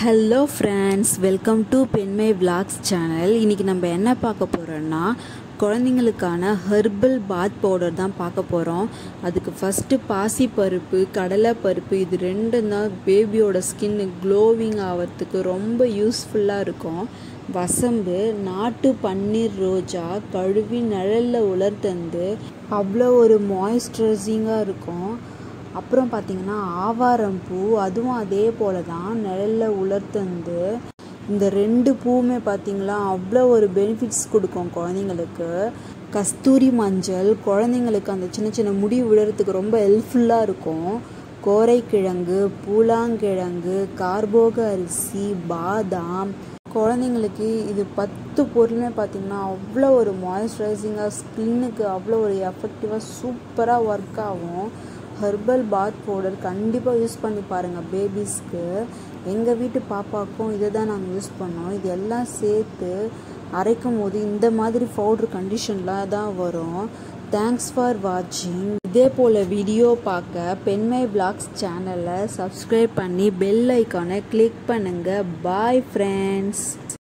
hello friends welcome to பெண்மை vlogs channel இன்றைக்கி நம்ம என்ன பார்க்க போகிறோன்னா குழந்தைங்களுக்கான ஹெர்பல் பாத் பவுடர் தான் பார்க்க போகிறோம் அதுக்கு ஃபஸ்ட்டு பாசி பருப்பு கடலை பருப்பு இது ரெண்டும் தான் பேபியோட ஸ்கின் க்ளோவிங் ஆகிறதுக்கு ரொம்ப யூஸ்ஃபுல்லாக இருக்கும் வசம்பு நாட்டு பன்னீர் ரோஜா கழுவி நிழலில் உலர்த்தந்து அவ்வளோ ஒரு மாய்ஸ்சரைசிங்காக இருக்கும் அப்புறம் பார்த்திங்கன்னா ஆவாரம் பூ அதுவும் அதே போல் தான் நிழலில் உலர்த்தந்து இந்த ரெண்டு பூவுமே பார்த்திங்களா அவ்வளோ ஒரு பெனிஃபிட்ஸ் கொடுக்கும் குழந்தைங்களுக்கு கஸ்தூரி மஞ்சள் குழந்தைங்களுக்கு அந்த சின்ன சின்ன முடி விடுறதுக்கு ரொம்ப ஹெல்ப்ஃபுல்லாக இருக்கும் கோரைக்கிழங்கு பூலாங்கிழங்கு கார்போக அரிசி பாதாம் குழந்தைங்களுக்கு இது பத்து பொருளுமே பார்த்திங்கன்னா அவ்வளோ ஒரு மாய்ஸ்சரைசிங்காக ஸ்கின்னுக்கு அவ்வளோ ஒரு எஃபெக்டிவாக சூப்பராக ஒர்க் ஆகும் ஹெர்பல் பாத் பவுடர் கண்டிப்பாக யூஸ் பண்ணி பாருங்கள் பேபிஸ்க்கு எங்கள் வீட்டு பாப்பாவுக்கும் இதை தான் நாங்கள் யூஸ் பண்ணோம் இது எல்லாம் சேர்த்து அரைக்கும் போது இந்த மாதிரி பவுட்ரு கண்டிஷனில் தான் வரும் தேங்க்ஸ் ஃபார் வாட்சிங் இதே போல் வீடியோ பார்க்க பெண்மை பிளாக்ஸ் சேனலை சப்ஸ்கிரைப் பண்ணி பெல் ஐக்கானை கிளிக் பண்ணுங்கள் பாய் ஃப்ரெண்ட்ஸ்